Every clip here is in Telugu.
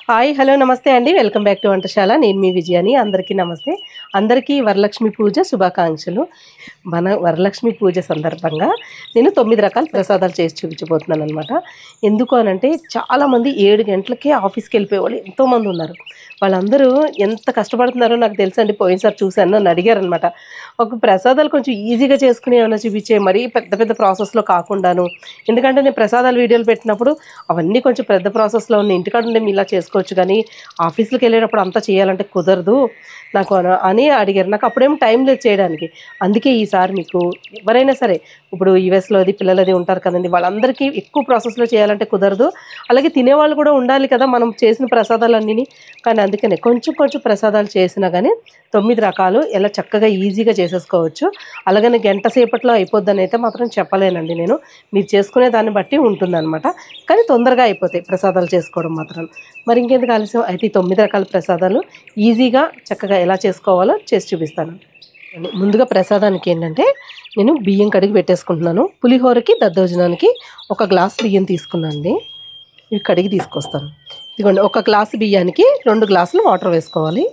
హాయ్ హలో నమస్తే అండి వెల్కమ్ బ్యాక్ టు వంటశాల నేను మీ విజయాని అందరికీ నమస్తే అందరికీ వరలక్ష్మి పూజ శుభాకాంక్షలు మన వరలక్ష్మి పూజ సందర్భంగా నేను తొమ్మిది రకాల ప్రసాదాలు చేసి చూపించబోతున్నాను అనమాట ఎందుకు అనంటే చాలామంది ఏడు గంటలకే ఆఫీస్కి వెళ్ళిపోయే వాళ్ళు ఎంతోమంది ఉన్నారు వాళ్ళందరూ ఎంత కష్టపడుతున్నారో నాకు తెలుసండి పోయినసారి చూశాను నన్ను అడిగారనమాట ఒక ప్రసాదాలు కొంచెం ఈజీగా చేసుకుని ఏమైనా చూపించే మరీ పెద్ద పెద్ద ప్రాసెస్లో కాకుండాను ఎందుకంటే నేను ప్రసాదాల వీడియోలు పెట్టినప్పుడు అవన్నీ కొంచెం పెద్ద ప్రాసెస్లో ఉన్న ఇంటికాడ ఉండే ఇలా చేసుకోవచ్చు కానీ ఆఫీస్కి వెళ్ళేటప్పుడు అంతా చేయాలంటే కుదరదు నాకు అన- అని అడిగారు నాకు అప్పుడేం టైం లేదు చేయడానికి అందుకే ఈసారి మీకు ఎవరైనా సరే ఇప్పుడు యూఎస్లో అది పిల్లలది ఉంటారు కదండి వాళ్ళందరికీ ఎక్కువ ప్రాసెస్లో చేయాలంటే కుదరదు అలాగే తినేవాళ్ళు కూడా ఉండాలి కదా మనం చేసిన ప్రసాదాలన్నీ కానీ అందుకనే కొంచెం కొంచెం ప్రసాదాలు చేసినా కానీ తొమ్మిది రకాలు ఎలా చక్కగా ఈజీగా చేసేసుకోవచ్చు అలాగని గంట సేపట్లో అయిపోద్దని అయితే మాత్రం చెప్పలేనండి నేను మీరు చేసుకునే దాన్ని బట్టి ఉంటుందన్నమాట కానీ తొందరగా అయిపోతాయి ప్రసాదాలు చేసుకోవడం మాత్రం మరి ఇంకెందుకు ఆలస్యం అయితే ఈ తొమ్మిది రకాల ప్రసాదాలు ఈజీగా చక్కగా ఎలా చేసుకోవాలో చేసి చూపిస్తాను ముందుగా ప్రసాదానికి ఏంటంటే నేను బియ్యం కడిగి పెట్టేసుకుంటున్నాను పులిహోరకి దద్దోజనానికి ఒక గ్లాస్ బియ్యం తీసుకున్నాను అండి ఇవి కడిగి తీసుకొస్తాను ఇదిగోండి ఒక గ్లాసు బియ్యానికి రెండు గ్లాసులు వాటర్ వేసుకోవాలి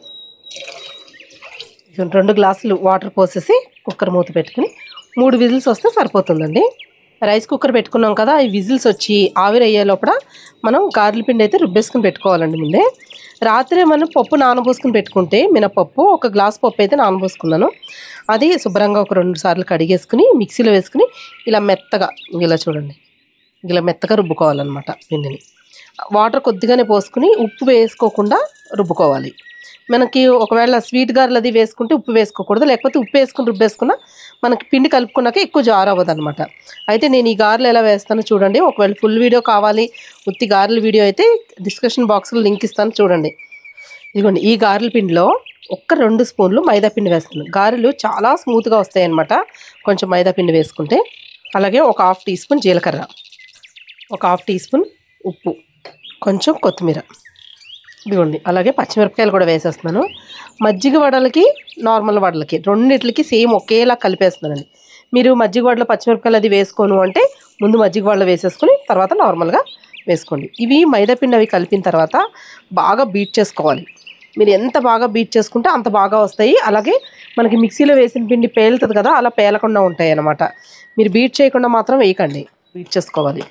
ఇదిగోండి రెండు గ్లాసులు వాటర్ పోసేసి కుక్కర్ మూత పెట్టుకుని మూడు విజిల్స్ వస్తే సరిపోతుందండి రైస్ కుక్కర్ పెట్టుకున్నాం కదా ఈ విజిల్స్ వచ్చి ఆవిరి అయ్యే లోపల మనం గారెల పిండి అయితే రుబ్బేసుకుని పెట్టుకోవాలండి ముందే రాత్రే మనం పప్పు నానబోసుకుని పెట్టుకుంటే మినపప్పు ఒక గ్లాస్ పప్పు అయితే నానబోసుకున్నాను అది శుభ్రంగా ఒక రెండు సార్లు కడిగేసుకుని మిక్సీలో వేసుకుని ఇలా మెత్తగా ఇలా చూడండి ఇలా మెత్తగా రుబ్బుకోవాలన్నమాట పిండిని వాటర్ కొద్దిగానే పోసుకుని ఉప్పు వేసుకోకుండా రుబ్బుకోవాలి మనకి ఒకవేళ స్వీట్ గారెలు అది వేసుకుంటే ఉప్పు వేసుకోకూడదు లేకపోతే ఉప్పు వేసుకుని రుబ్బేసుకున్నా మనకి పిండి కలుపుకున్నాక ఎక్కువ జారు అవ్వదు అనమాట అయితే నేను ఈ గారెలు ఎలా వేస్తానో చూడండి ఒకవేళ ఫుల్ వీడియో కావాలి ఉత్తి గారెల వీడియో అయితే డిస్క్రిప్షన్ బాక్స్లో లింక్ ఇస్తాను చూడండి ఇదిగోండి ఈ గారెల పిండిలో ఒక్క రెండు స్పూన్లు మైదా పిండి వేస్తున్నాను గారెలు చాలా స్మూత్గా వస్తాయి అన్నమాట కొంచెం మైదా పిండి వేసుకుంటే అలాగే ఒక హాఫ్ టీ స్పూన్ జీలకర్ర ఒక హాఫ్ టీ స్పూన్ ఉప్పు కొంచెం కొత్తిమీర ఇదిగోండి అలాగే పచ్చిమిరపకాయలు కూడా వేసేస్తున్నాను మజ్జిగ వడలకి నార్మల్ వడలకి రెండిట్లకి సేమ్ ఒకేలా కలిపేస్తున్నానండి మీరు మజ్జిగ వడలో పచ్చిమిరపకాయలు అది వేసుకోను అంటే ముందు మజ్జిగ వడలో వేసేసుకుని తర్వాత నార్మల్గా వేసుకోండి ఇవి మైదాపిండి అవి కలిపిన తర్వాత బాగా బీట్ చేసుకోవాలి మీరు ఎంత బాగా బీట్ చేసుకుంటే అంత బాగా వస్తాయి అలాగే మనకి మిక్సీలో వేసిన పిండి పేలుతుంది కదా అలా పేలకుండా ఉంటాయి అన్నమాట మీరు బీట్ చేయకుండా మాత్రం వేయకండి బీట్ చేసుకోవాలి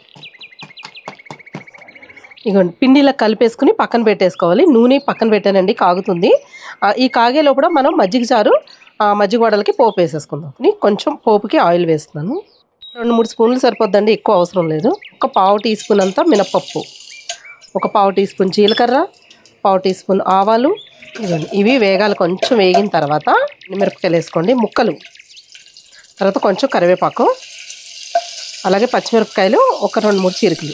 ఇగోండి పిండి ఇలా కలిపేసుకుని పక్కన పెట్టేసుకోవాలి నూనె పక్కన పెట్టానండి కాగుతుంది ఆ, ఈ కాగే లోపల మనం మజ్జిగ చారు ఆ, మజ్జిగ వడలకి పోపు వేసేసుకుందాం ని కొంచెం పోపుకి ఆయిల్ వేస్తున్నాను రెండు మూడు స్పూన్లు సరిపోద్దండి ఎక్కువ అవసరం లేదు ఒక పావు టీ స్పూన్ అంతా మినపప్పు ఒక పావు టీ స్పూన్ జీలకర్ర పావు టీ స్పూన్ ఆవాలు ఇవ్వండి ఇవి వేగాలి కొంచెం వేగిన తర్వాత మిరపకాయలు వేసుకోండి ముక్కలు తర్వాత కొంచెం కరివేపాకు అలాగే పచ్చిమిరపకాయలు ఒక రెండు మూడు చీరికలు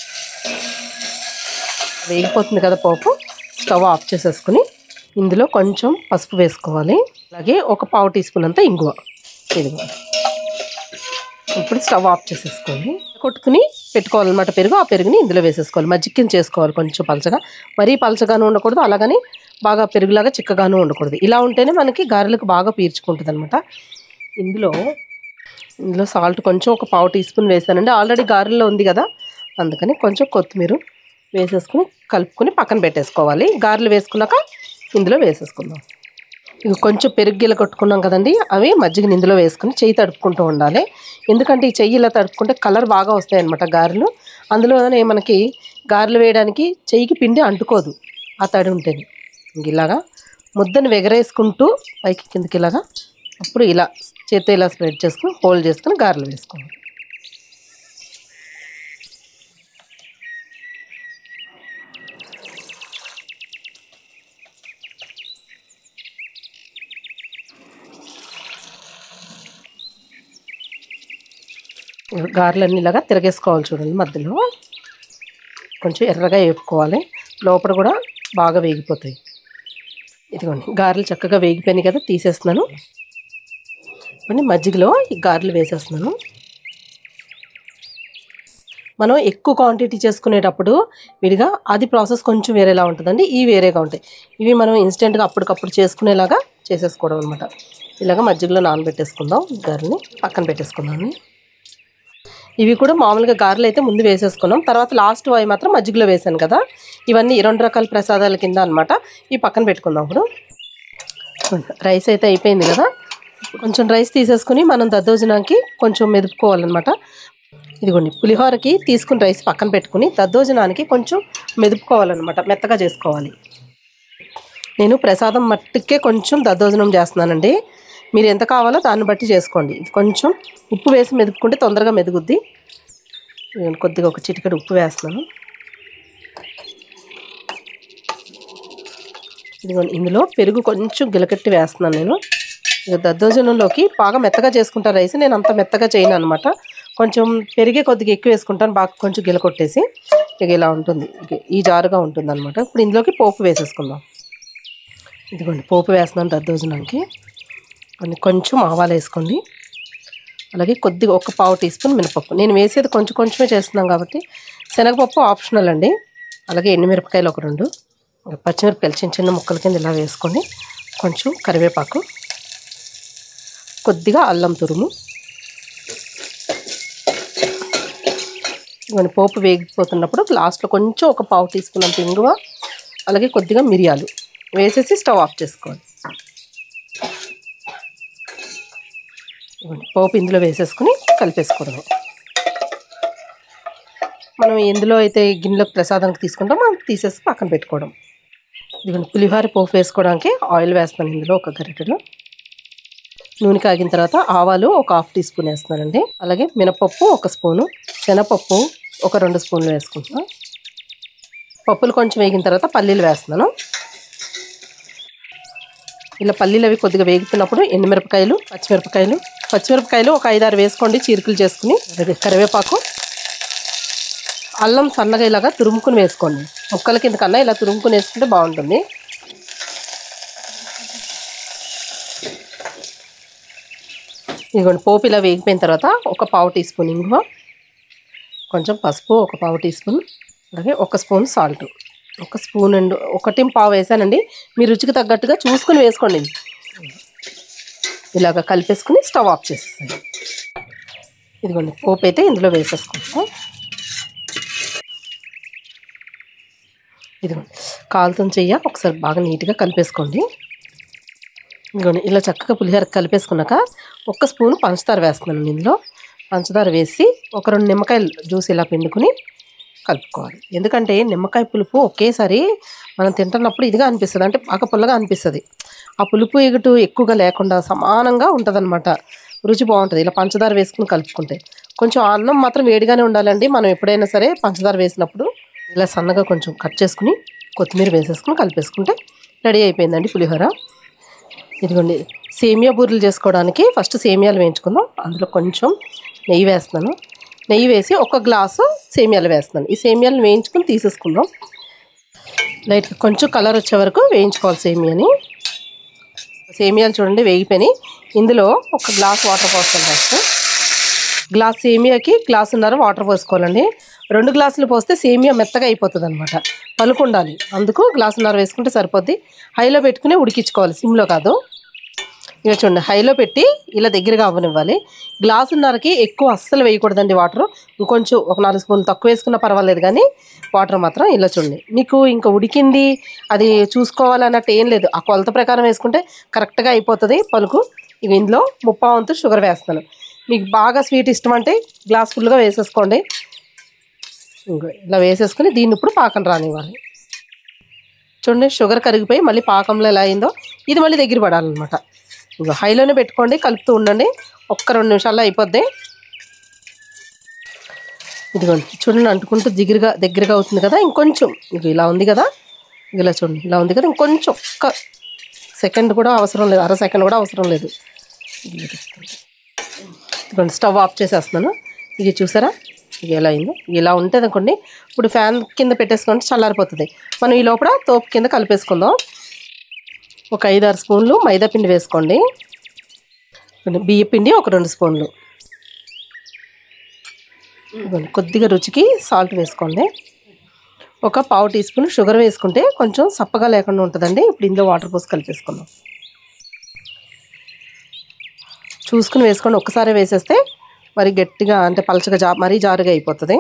వేగిపోతుంది కదా పోపు స్టవ్ ఆఫ్ చేసేసుకుని ఇందులో కొంచెం పసుపు వేసుకోవాలి అలాగే ఒక పావు టీ స్పూన్ అంతా ఇంగువ ఇదిగో ఇప్పుడు స్టవ్ ఆఫ్ చేసేసుకోండి కొట్టుకుని పెట్టుకోవాలన్నమాట పెరుగు ఆ పెరుగుని ఇందులో వేసేసుకోవాలి మజ్జిగ చేసుకోవాలి కొంచెం పలచగా మరీ పలచగాను ఉండకూడదు అలాగని బాగా పెరుగులాగా చిక్కగాను ఉండకూడదు ఇలా ఉంటేనే మనకి గారెలకు బాగా పీల్చుకుంటుంది అనమాట ఇందులో ఇందులో సాల్ట్ కొంచెం ఒక పావు టీ స్పూన్ వేసానండి ఆల్రెడీ గారెల్లో ఉంది కదా అందుకని కొంచెం కొత్తిమీర వేసేసుకుని కలుపుకొని పక్కన పెట్టేసుకోవాలి గారెలు వేసుకున్నాక ఇందులో వేసేసుకుందాం ఇక కొంచెం పెరుగు గిల్ల కొట్టుకున్నాం కదండి అవి మజ్జిగని ఇందులో వేసుకుని చెయ్యి తడుపుకుంటూ ఉండాలి ఎందుకంటే ఈ చెయ్యి ఇలా తడుపుకుంటే కలర్ బాగా వస్తాయి అన్నమాట గారెలు అందులోనే మనకి గారెలు వేయడానికి చెయ్యికి పిండి అంటుకోదు ఆ తడి ఉంటేనే ఇంక ఇలాగా ముద్దను ఎగరేసుకుంటూ పైకి కిందకి ఇలాగా అప్పుడు ఇలా చేత్తో ఇలా స్ప్రెడ్ చేసుకుని హోల్డ్ చేసుకుని గారెలు వేసుకోవాలి గారెలన్నీ ఇలాగా తిరగేసుకోవాలి చూడండి మధ్యలో కొంచెం ఎర్రగా వేపుకోవాలి లోపల కూడా బాగా వేగిపోతాయి ఇదిగోండి గారెలు చక్కగా వేగిపోయినాయి కదా తీసేస్తున్నాను ఇప్పుడు మజ్జిగలో ఈ గారెలు వేసేస్తున్నాను మనం ఎక్కువ క్వాంటిటీ చేసుకునేటప్పుడు విడిగా అది ప్రాసెస్ కొంచెం వేరేలా ఉంటుందండి ఇవి వేరేగా ఉంటాయి ఇవి మనం ఇన్స్టెంట్గా అప్పటికప్పుడు చేసుకునేలాగా చేసేసుకోవడం అనమాట ఇలాగ మజ్జిగలో నానబెట్టేసుకుందాం గారెని పక్కన పెట్టేసుకుందాం ఇవి కూడా మామూలుగా గారెలు అయితే ముందు వేసేసుకున్నాం తర్వాత లాస్ట్ అవి మాత్రం మజ్జిగలో వేసాను కదా ఇవన్నీ రెండు రకాల ప్రసాదాల కింద అనమాట ఈ పక్కన పెట్టుకుందాం ఇప్పుడు రైస్ అయితే అయిపోయింది కదా కొంచెం రైస్ తీసేసుకుని మనం దద్దోజనానికి కొంచెం మెదుపుకోవాలన్నమాట ఇదిగోండి పులిహోరకి తీసుకుని రైస్ పక్కన పెట్టుకుని దద్దోజనానికి కొంచెం మెదుపుకోవాలన్నమాట మెత్తగా చేసుకోవాలి నేను ప్రసాదం మట్టుకే కొంచెం దద్దోజనం చేస్తున్నానండి మీరు ఎంత కావాలో దాన్ని బట్టి చేసుకోండి ఇది కొంచెం ఉప్పు వేసి మెదుపుకుంటే తొందరగా మెదుగుద్ది నేను కొద్దిగా ఒక చిటికెడు ఉప్పు వేస్తున్నాను ఇదిగోండి ఇందులో పెరుగు కొంచెం గిలకట్టి వేస్తున్నాను నేను ఇక దద్దోజనంలోకి బాగా మెత్తగా చేసుకుంటాను రైస్ నేను అంత మెత్తగా చేయను అనమాట కొంచెం పెరిగే కొద్దిగా ఎక్కువ వేసుకుంటాను బాగా కొంచెం గిలకొట్టేసి ఇక ఇలా ఉంటుంది ఇక ఈ జారుగా ఉంటుంది అనమాట ఇప్పుడు ఇందులోకి పోపు వేసేసుకుందాం ఇదిగోండి పోపు వేస్తున్నాను దద్దోజనానికి కొన్ని కొంచెం ఆవాలు వేసుకోండి అలాగే కొద్దిగా ఒక పావు టీ స్పూన్ మినపప్పు నేను వేసేది కొంచెం కొంచెమే చేస్తున్నాం కాబట్టి శనగపప్పు ఆప్షనల్ అండి అలాగే ఎండుమిరపకాయలు ఒక రెండు పచ్చిమిరపకాయలు చిన్న చిన్న ముక్కల కింద ఇలా వేసుకొని కొంచెం కరివేపాకు కొద్దిగా అల్లం తురుము ఇవన్నీ పోపు వేగిపోతున్నప్పుడు లాస్ట్లో కొంచెం ఒక పావు టీ స్పూన్ అంత ఇంగువ అలాగే కొద్దిగా మిరియాలు వేసేసి స్టవ్ ఆఫ్ చేసుకోవాలి ఇవ్వండి పోపు ఇందులో వేసేసుకుని కలిపేసుకోవడమే మనం ఎందులో అయితే గిన్నెలోకి ప్రసాదానికి తీసుకుంటామో అది తీసేసి పక్కన పెట్టుకోవడం ఇదిగోండి పులిహోర పోపు వేసుకోవడానికి ఆయిల్ వేస్తాను ఇందులో ఒక గరిటెలో నూనె కాగిన తర్వాత ఆవాలు ఒక హాఫ్ టీ స్పూన్ వేస్తున్నానండి అలాగే మినపప్పు ఒక స్పూను శనగపప్పు ఒక రెండు స్పూన్లు వేసుకుంటున్నాను పప్పులు కొంచెం వేగిన తర్వాత పల్లీలు వేస్తున్నాను ఇలా పల్లీలు అవి కొద్దిగా వేగుతున్నప్పుడు ఎండుమిరపకాయలు పచ్చిమిరపకాయలు పచ్చిమిరపకాయలు ఒక ఐదారు వేసుకోండి చీరుకులు చేసుకుని అలాగే కరివేపాకు అల్లం సన్నగా ఇలాగా తురుముకుని వేసుకోండి ముక్కల కింద కన్నా ఇలా తురుముకుని వేసుకుంటే బాగుంటుంది ఇదిగోండి పోపు ఇలా వేగిపోయిన తర్వాత ఒక పావు టీ స్పూన్ ఇంగువ కొంచెం పసుపు ఒక పావు టీ స్పూన్ అలాగే ఒక స్పూన్ సాల్ట్ ఒక స్పూన్ అండ్ ఒకటి పావు వేసానండి మీ రుచికి తగ్గట్టుగా చూసుకుని వేసుకోండి ఇది. ఇలాగ కలిపేసుకుని స్టవ్ ఆఫ్ చేసేసాను ఇదిగోండి పోపు అయితే ఇందులో వేసేసుకుంటాం ఇదిగోండి కాలుతో చెయ్య ఒకసారి బాగా నీట్గా కలిపేసుకోండి ఇదిగోండి ఇలా చక్కగా పులిహోర కలిపేసుకున్నాక ఒక్క స్పూన్ పంచదార వేస్తున్నాను ఇందులో పంచదార వేసి ఒక రెండు నిమ్మకాయలు జ్యూస్ ఇలా పిండుకుని కలుపుకోవాలి ఎందుకంటే నిమ్మకాయ పులుపు ఒకేసారి మనం తింటున్నప్పుడు ఇదిగా అనిపిస్తుంది అంటే బాగా పుల్లగా అనిపిస్తుంది ఆ పులుపు ఎగుటు ఎక్కువగా లేకుండా సమానంగా ఉంటుంది రుచి బాగుంటుంది ఇలా పంచదార వేసుకుని కలుపుకుంటే కొంచెం అన్నం మాత్రం వేడిగానే ఉండాలండి మనం ఎప్పుడైనా సరే పంచదార వేసినప్పుడు ఇలా సన్నగా కొంచెం కట్ చేసుకుని కొత్తిమీర వేసేసుకుని కలిపేసుకుంటే రెడీ అయిపోయిందండి పులిహోర ఇదిగోండి సేమియా బూరెలు చేసుకోవడానికి ఫస్ట్ సేమియాలు వేయించుకుందాం అందులో కొంచెం నెయ్యి వేస్తున్నాను నెయ్యి వేసి ఒక గ్లాసు సేమియాలు వేస్తున్నాను ఈ సేమియాలను వేయించుకుని తీసేసుకుందాం లైట్గా కొంచెం కలర్ వచ్చే వరకు వేయించుకోవాలి సేమియాని సేమియాలు చూడండి వేగిపోయినాయి ఇందులో ఒక గ్లాస్ వాటర్ పోస్తాను ఫస్ట్ గ్లాస్ సేమియాకి గ్లాసున్నర వాటర్ పోసుకోవాలండి రెండు గ్లాసులు పోస్తే సేమియా మెత్తగా అయిపోతుంది అనమాట పలుకు ఉండాలి అందుకు గ్లాసున్నర వేసుకుంటే సరిపోద్ది హైలో పెట్టుకుని ఉడికించుకోవాలి సిమ్లో కాదు ఇక చూడండి హైలో పెట్టి ఇలా దగ్గరగా అవ్వనివ్వాలి గ్లాసున్నరకి ఎక్కువ అస్సలు వేయకూడదండి వాటర్ ఇంకొంచెం ఒక నాలుగు స్పూన్లు తక్కువ వేసుకున్నా పర్వాలేదు కానీ వాటర్ మాత్రం ఇలా చూడండి మీకు ఇంకా ఉడికింది అది చూసుకోవాలన్నట్టు ఏం లేదు ఆ కొలత ప్రకారం వేసుకుంటే కరెక్ట్గా అయిపోతుంది పలుకు ఇవి ఇందులో ముప్పా వంతు షుగర్ వేస్తాను మీకు బాగా స్వీట్ ఇష్టం అంటే గ్లాస్ ఫుల్గా వేసేసుకోండి ఇంకో ఇలా వేసేసుకుని దీన్ని ఇప్పుడు పాకం రానివ్వాలి చూడండి షుగర్ కరిగిపోయి మళ్ళీ పాకంలో ఎలా అయిందో ఇది మళ్ళీ దగ్గర పడాలన్నమాట ఇంకో హైలోనే పెట్టుకోండి కలుపుతూ ఉండండి ఒక్క రెండు నిమిషాల్లో అయిపోద్ది ఇదిగోండి చూడండి అంటుకుంటూ దిగురుగా దగ్గరగా అవుతుంది కదా ఇంకొంచెం ఇది ఇలా ఉంది కదా ఇలా చూడండి ఇలా ఉంది కదా ఇంకొంచెం ఒక్క సెకండ్ కూడా అవసరం లేదు అర సెకండ్ కూడా అవసరం లేదు ఇదిగోండి స్టవ్ ఆఫ్ చేసేస్తున్నాను ఇది చూసారా ఇది ఎలా అయింది ఇలా ఉంటుంది అనుకోండి ఇప్పుడు ఫ్యాన్ కింద పెట్టేసుకుంటే చల్లారిపోతుంది మనం ఈ లోపల తోపు కింద కలిపేసుకుందాం ఒక ఐదు ఆరు స్పూన్లు మైదా పిండి వేసుకోండి బియ్య పిండి ఒక రెండు స్పూన్లు ఇదిగోండి, కొద్దిగా రుచికి సాల్ట్ వేసుకోండి ఒక పావు టీ స్పూన్ షుగర్ వేసుకుంటే కొంచెం సప్పగా లేకుండా ఉంటుందండి ఇప్పుడు ఇందులో వాటర్ పోసి కలిపేసుకుందాం చూసుకుని వేసుకోండి ఒక్కసారి వేసేస్తే మరి గట్టిగా అంటే పలచగా జా మరీ జారుగా అయిపోతుంది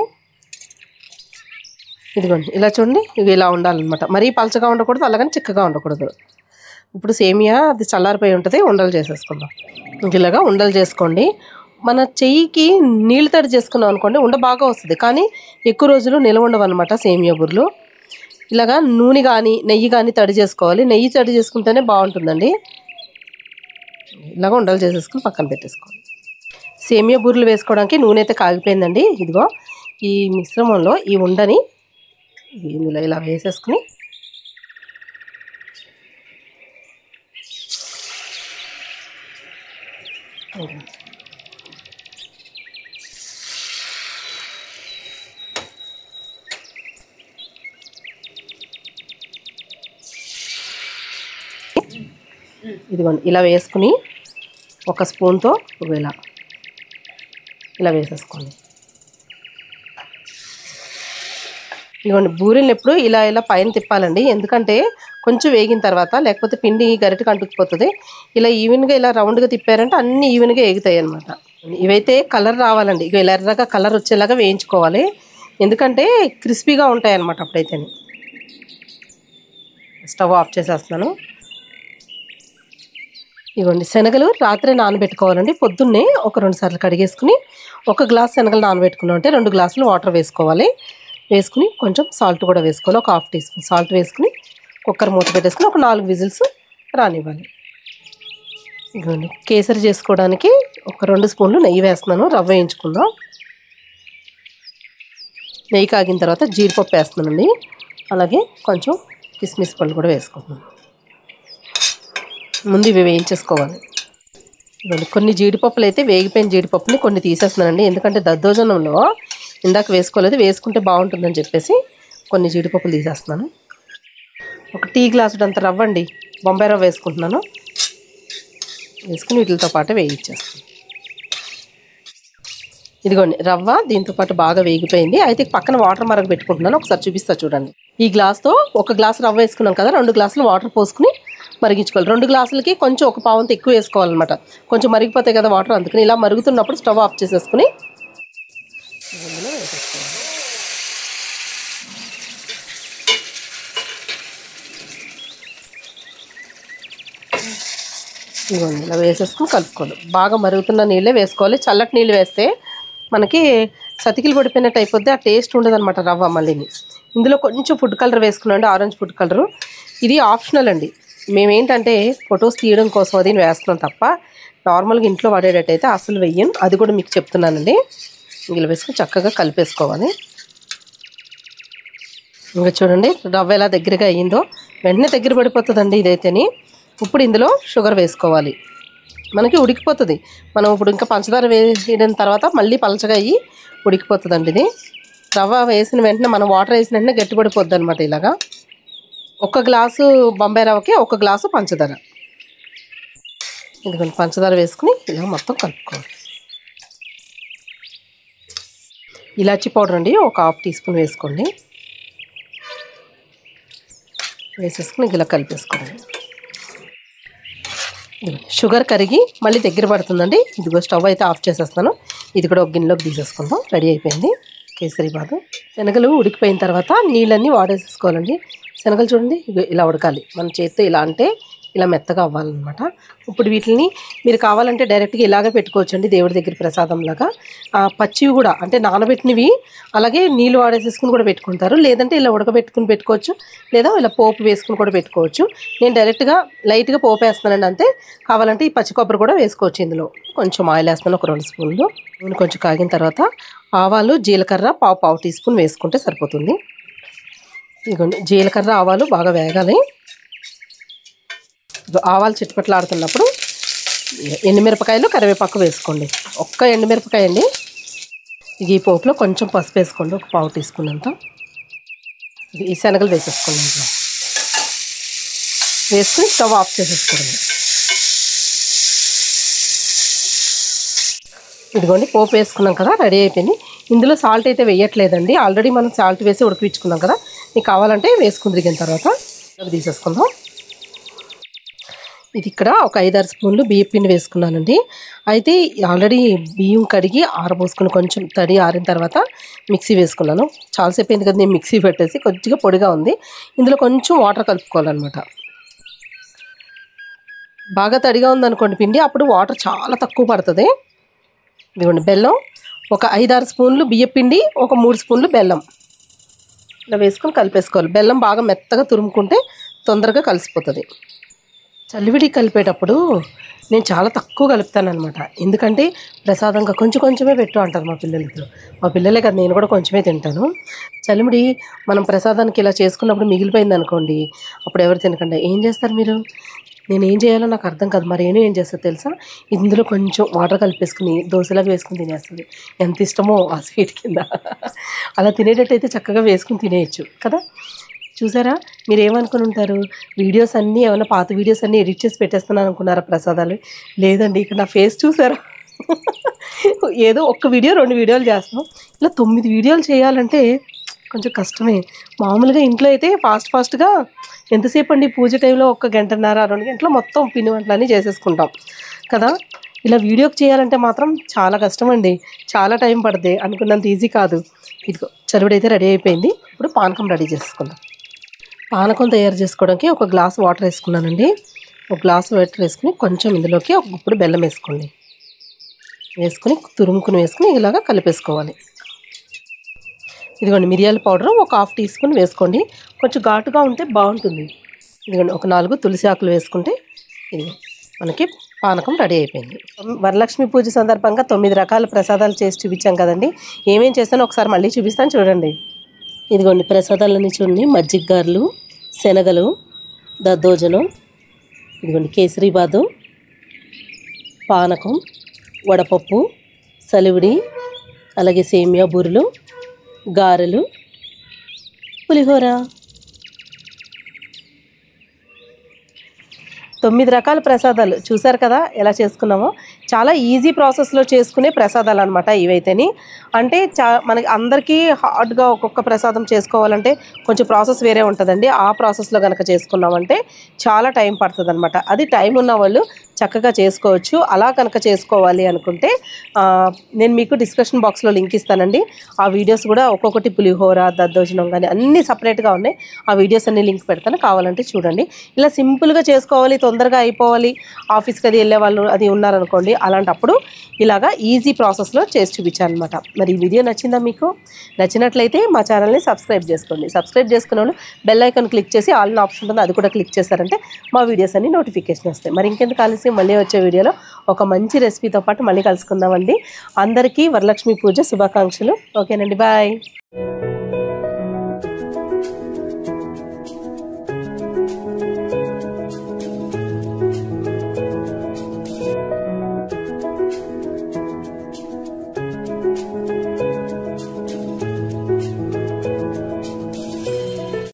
ఇదిగోండి ఇలా చూడండి ఇవి ఇలా ఉండాలన్నమాట మరీ పలచగా ఉండకూడదు అలాగని చిక్కగా ఉండకూడదు ఇప్పుడు సేమియా అది చల్లారిపోయి ఉంటుంది ఉండలు చేసేసుకుందాం ఇంక ఇలాగా ఉండలు చేసుకోండి మన చెయ్యికి నీళ్ళు తడి చేసుకున్నాం అనుకోండి ఉండ బాగా వస్తుంది కానీ ఎక్కువ రోజులు నిలవ ఉండవు అనమాట సేమియా బుర్రలు ఇలాగా నూనె కానీ నెయ్యి కానీ తడి చేసుకోవాలి నెయ్యి తడి చేసుకుంటేనే బాగుంటుందండి ఇలాగ ఉండలు చేసేసుకుని పక్కన పెట్టేసుకోవాలి సేమియా బూరెలు వేసుకోవడానికి నూనె అయితే కాగిపోయిందండి ఇదిగో ఈ మిశ్రమంలో ఈ ఉండని ఇందులో ఇలా వేసేసుకుని ఇదిగోండి ఇలా వేసుకుని ఒక స్పూన్తో ఇలా ఇలా వేసేసుకోండి ఇదిగోండి బూరెలు ఎప్పుడు ఇలా ఇలా పైన తిప్పాలండి ఎందుకంటే కొంచెం వేగిన తర్వాత లేకపోతే పిండి గరిటకి అంటుకుపోతుంది ఇలా ఈవెన్గా ఇలా రౌండ్గా తిప్పారంటే అన్నీ ఈవెన్గా ఎగుతాయి అనమాట ఇవైతే కలర్ రావాలండి ఇక ఇలా ఎర్రగా కలర్ వచ్చేలాగా వేయించుకోవాలి ఎందుకంటే క్రిస్పీగా ఉంటాయి అనమాట అప్పుడైతే స్టవ్ ఆఫ్ చేసేస్తున్నాను ఇవ్వండి శనగలు రాత్రి నానబెట్టుకోవాలండి పొద్దున్నే ఒక రెండు సార్లు కడిగేసుకుని ఒక గ్లాస్ శనగలు నానబెట్టుకున్నాం అంటే రెండు గ్లాసులు వాటర్ వేసుకోవాలి వేసుకుని కొంచెం సాల్ట్ కూడా వేసుకోవాలి ఒక హాఫ్ టీ స్పూన్ సాల్ట్ వేసుకుని కుక్కర్ మూత పెట్టేసుకుని ఒక నాలుగు విజిల్స్ రానివ్వాలి ఇదిగోండి కేసరి చేసుకోవడానికి ఒక రెండు స్పూన్లు నెయ్యి వేస్తున్నాను రవ్వ వేయించుకుందాం నెయ్యి కాగిన తర్వాత జీడిపప్పు వేస్తున్నానండి అలాగే కొంచెం కిస్మిస్ పళ్ళు కూడా వేసుకుంటున్నాను ముందు ఇవి వేయించేసుకోవాలి ఇదిగోండి కొన్ని జీడిపప్పులు అయితే వేగిపోయిన జీడిపప్పుని కొన్ని తీసేస్తున్నానండి ఎందుకంటే దద్దోజనంలో ఇందాక వేసుకోలేదు వేసుకుంటే బాగుంటుందని చెప్పేసి కొన్ని జీడిపప్పులు తీసేస్తున్నాను ఒక టీ గ్లాసుడు అంత రవ్వ అండి బొంబాయి రవ్వ వేసుకుంటున్నాను వేసుకుని వీటితో పాటు వేయించేస్తాను ఇదిగోండి రవ్వ దీంతో పాటు బాగా వేగిపోయింది అయితే పక్కన వాటర్ మరగ పెట్టుకుంటున్నాను ఒకసారి చూపిస్తా చూడండి ఈ గ్లాస్తో ఒక గ్లాస్ రవ్వ వేసుకున్నాం కదా రెండు గ్లాసులు వాటర్ పోసుకుని మరిగించుకోవాలి రెండు గ్లాసులకి కొంచెం ఒక పావంత ఎక్కువ వేసుకోవాలన్నమాట కొంచెం మరిగిపోతాయి కదా వాటర్ అందుకని ఇలా మరుగుతున్నప్పుడు స్టవ్ ఆఫ్ చేసేసుకుని ఇందులో వేసేసుకోవాలి ఇదిగోండి ఇలా వేసేసుకుని కలుపుకోవాలి బాగా మరుగుతున్న నీళ్ళే వేసుకోవాలి చల్లటి నీళ్ళు వేస్తే మనకి సతికిలు పడిపోయినట్టు అయిపోద్ది ఆ టేస్ట్ ఉండదన్నమాట రవ్వ మళ్ళీని ఇందులో కొంచెం ఫుడ్ కలర్ వేసుకున్నాండి ఆరెంజ్ ఫుడ్ కలరు ఇది ఆప్షనల్ అండి మేమేంటంటే ఫొటోస్ తీయడం కోసం అది వేస్తున్నాం తప్ప నార్మల్గా ఇంట్లో వాడేటట్టయితే అసలు వెయ్యను అది కూడా మీకు చెప్తున్నానండి ఇందులో వేసుకుని చక్కగా కలిపేసుకోవాలి ఇంకా చూడండి రవ్వ ఎలా దగ్గరగా అయ్యిందో వెంటనే దగ్గర పడిపోతుందండి ఇదైతేని ఇప్పుడు ఇందులో షుగర్ వేసుకోవాలి మనకి ఉడికిపోతుంది మనం ఇప్పుడు ఇంకా పంచదార వేయడం తర్వాత మళ్ళీ పలచగా అయ్యి ఉడికిపోతుందండి ఇది రవ్వ వేసిన వెంటనే మనం వాటర్ వేసిన వెంటనే గట్టిపడిపోద్ది అనమాట ఇలాగా ఒక గ్లాసు బొంబాయి రవ్వకి ఒక గ్లాసు పంచదార ఇదిగోండి పంచదార వేసుకుని ఇలా మొత్తం కలుపుకోవాలి ఇలాచీ పౌడర్ అండి ఒక హాఫ్ టీ స్పూన్ వేసుకోండి వేసేసుకుని ఇలా కలిపేసుకోండి ఇదిగో షుగర్ కరిగి మళ్ళీ దగ్గర పడుతుందండి ఇదిగో స్టవ్ అయితే ఆఫ్ చేసేస్తాను ఇది కూడా ఒక గిన్నెలోకి తీసేసుకుందాం రెడీ అయిపోయింది కేసరి బాదం శనగలు ఉడికిపోయిన తర్వాత నీళ్ళన్నీ వాడేసేసుకోవాలండి శనగలు చూడండి ఇగో ఇలా ఉడకాలి మన చేతితో ఇలా అంటే ఇలా మెత్తగా అవ్వాలన్నమాట ఇప్పుడు వీటిని మీరు కావాలంటే డైరెక్ట్గా ఇలాగే పెట్టుకోవచ్చండి దేవుడి దగ్గర ప్రసాదం లాగా ఆ, పచ్చివి కూడా అంటే నానబెట్టినవి అలాగే నీళ్ళు వాడేసేసుకుని కూడా పెట్టుకుంటారు లేదంటే ఇలా ఉడకబెట్టుకుని పెట్టుకోవచ్చు లేదా ఇలా పోపు వేసుకుని కూడా పెట్టుకోవచ్చు నేను డైరెక్ట్గా లైట్గా పోపు వేస్తానండి అంతే కావాలంటే ఈ పచ్చి కొబ్బరి కూడా వేసుకోవచ్చు ఇందులో కొంచెం ఆయిల్ వేస్తాను ఒక రెండు స్పూన్లు నూనె కొంచెం కాగిన తర్వాత ఆవాలు జీలకర్ర పావు పావు టీ స్పూన్ వేసుకుంటే సరిపోతుంది ఇదిగోండి జీలకర్ర ఆవాలు బాగా వేగాలి ఇదిగో ఆవాలు చిట్టుపట్లాడుతున్నప్పుడు ఎండుమిరపకాయలు కరివేపాకు వేసుకోండి ఒక్క ఎండుమిరపకాయ అండి ఇక ఈ పోపులో కొంచెం పసుపు వేసుకోండి ఒక పావు టీ స్పూన్ అంతా ఇది ఈ శనగలు వేసేసుకోండి ఇంట్లో వేసుకుని స్టవ్ ఆఫ్ చేసేసుకోండి ఇదిగోండి పోపు వేసుకున్నాం కదా రెడీ అయిపోయింది ఇందులో సాల్ట్ అయితే వేయట్లేదండి ఆల్రెడీ మనం సాల్ట్ వేసి ఉడికించుకున్నాం కదా మీకు కావాలంటే వేసుకుని దిగిన తర్వాత అవి తీసేసుకుందాం ఇది ఇక్కడ ఒక ఐదారు స్పూన్లు బియ్యం పిండి వేసుకున్నానండి అయితే ఆల్రెడీ బియ్యం కడిగి ఆరబోసుకుని కొంచెం తడి ఆరిన తర్వాత మిక్సీ వేసుకున్నాను చాలాసేపు అయింది కదా నేను మిక్సీ పెట్టేసి కొద్దిగా పొడిగా ఉంది ఇందులో కొంచెం వాటర్ కలుపుకోవాలన్నమాట బాగా తడిగా ఉందనుకోండి పిండి అప్పుడు వాటర్ చాలా తక్కువ పడుతుంది ఇదిగోండి బెల్లం ఒక ఐదారు స్పూన్లు బియ్యం పిండి ఒక మూడు స్పూన్లు బెల్లం ఇలా వేసుకొని కలిపేసుకోవాలి బెల్లం బాగా మెత్తగా తురుముకుంటే తొందరగా కలిసిపోతుంది చల్లివిడి కలిపేటప్పుడు నేను చాలా తక్కువ కలుపుతాను అనమాట ఎందుకంటే ప్రసాదంగా కొంచెం కొంచెమే పెట్టు అంటారు మా పిల్లలకి మా పిల్లలే కదా నేను కూడా కొంచెమే తింటాను చల్లిమిడి మనం ప్రసాదానికి ఇలా చేసుకున్నప్పుడు మిగిలిపోయింది అనుకోండి అప్పుడు ఎవరు తినకండి ఏం చేస్తారు మీరు నేను ఏం చేయాలో నాకు అర్థం కాదు మరి నేను ఏం చేస్తా తెలుసా ఇందులో కొంచెం వాటర్ కలిపేసుకుని దోశలాగా వేసుకుని తినేస్తుంది ఎంత ఇష్టమో ఆ స్వీట్ కింద అలా తినేటట్టయితే చక్కగా వేసుకుని తినేయచ్చు కదా చూసారా మీరు ఏమనుకుని ఉంటారు వీడియోస్ అన్నీ ఏమైనా పాత వీడియోస్ అన్నీ ఎడిట్ చేసి పెట్టేస్తున్నాను అనుకున్నారా ప్రసాదాలు లేదండి ఇక్కడ నా ఫేస్ చూసారా ఏదో ఒక్క వీడియో రెండు వీడియోలు చేస్తాం ఇలా తొమ్మిది వీడియోలు చేయాలంటే కొంచెం కష్టమే మామూలుగా ఇంట్లో అయితే ఫాస్ట్ ఫాస్ట్గా ఎంతసేపు అండి పూజ టైంలో ఒక గంటన్నర రెండు గంటలు మొత్తం పిండి వంటలన్నీ చేసేసుకుంటాం కదా ఇలా వీడియోకి చేయాలంటే మాత్రం చాలా కష్టం అండి చాలా టైం పడుతుంది అనుకున్నంత ఈజీ కాదు ఇదిగో చలివిడైతే రెడీ అయిపోయింది ఇప్పుడు పానకం రెడీ చేసుకుందాం పానకం తయారు చేసుకోవడానికి ఒక గ్లాస్ వాటర్ వేసుకున్నానండి ఒక గ్లాస్ వాటర్ వేసుకుని కొంచెం ఇందులోకి ఒక గుప్పుడు బెల్లం వేసుకోండి వేసుకుని తురుముకుని వేసుకుని ఇలాగా కలిపేసుకోవాలి ఇదిగోండి మిరియాల పౌడర్ ఒక హాఫ్ టీ స్పూన్ వేసుకోండి కొంచెం ఘాటుగా ఉంటే బాగుంటుంది ఇదిగోండి ఒక నాలుగు తులసి ఆకులు వేసుకుంటే ఇది మనకి పానకం రెడీ అయిపోయింది వరలక్ష్మి పూజ సందర్భంగా తొమ్మిది రకాల ప్రసాదాలు చేసి చూపించాం కదండి ఏమేం చేస్తానో ఒకసారి మళ్ళీ చూపిస్తాను చూడండి ఇదిగోండి ప్రసాదాలన్నీ చూడండి మజ్జిగ గారెలు శనగలు దద్దోజనం ఇదిగోండి కేసరీబాదు పానకం వడపప్పు సలివిడి అలాగే సేమియా బూరెలు గారెలు పులిహోర తొమ్మిది రకాల ప్రసాదాలు చూసారు కదా ఎలా చేసుకున్నామో చాలా ఈజీ ప్రాసెస్లో చేసుకునే ప్రసాదాలు అనమాట ఇవైతేని అంటే చా మనకి అందరికీ హార్డ్గా ఒక్కొక్క ప్రసాదం చేసుకోవాలంటే కొంచెం ప్రాసెస్ వేరే ఉంటుందండి ఆ ప్రాసెస్లో కనుక చేసుకున్నామంటే చాలా టైం పడుతుంది అనమాట అది టైం ఉన్న వాళ్ళు చక్కగా చేసుకోవచ్చు అలా కనుక చేసుకోవాలి అనుకుంటే ఆ, నేను మీకు డిస్క్రిప్షన్ బాక్స్లో లింక్ ఇస్తానండి ఆ వీడియోస్ కూడా ఒక్కొక్కటి పులిహోర దద్దోజనం కానీ అన్నీ సపరేట్గా ఉన్నాయి ఆ వీడియోస్ అన్ని లింక్ పెడతాను కావాలంటే చూడండి ఇలా సింపుల్గా చేసుకోవాలి తొందరగా అయిపోవాలి ఆఫీస్కి అది వెళ్ళే వాళ్ళు అది ఉన్నారనుకోండి అలాంటప్పుడు ఇలాగా ఈజీ ప్రాసెస్లో చేసి చూపించాను అనమాట మరి ఈ వీడియో నచ్చిందా మీకు నచ్చినట్లయితే మా ఛానల్ని సబ్స్క్రైబ్ చేసుకోండి సబ్స్క్రైబ్ చేసుకున్న వాళ్ళు బెల్ ఐకాన్ క్లిక్ చేసి ఆల్ ఆప్షన్ ఉంటుంది అది కూడా క్లిక్ చేశారంటే మా వీడియోస్ అన్ని నోటిఫికేషన్ వస్తాయి మరి ఇంకెందుకు కలిసి మళ్ళీ వచ్చే వీడియోలో ఒక మంచి రెసిపీతో పాటు మళ్ళీ కలుసుకుందామండి అందరికీ వరలక్ష్మి పూజ శుభాకాంక్షలు ఓకేనండి బాయ్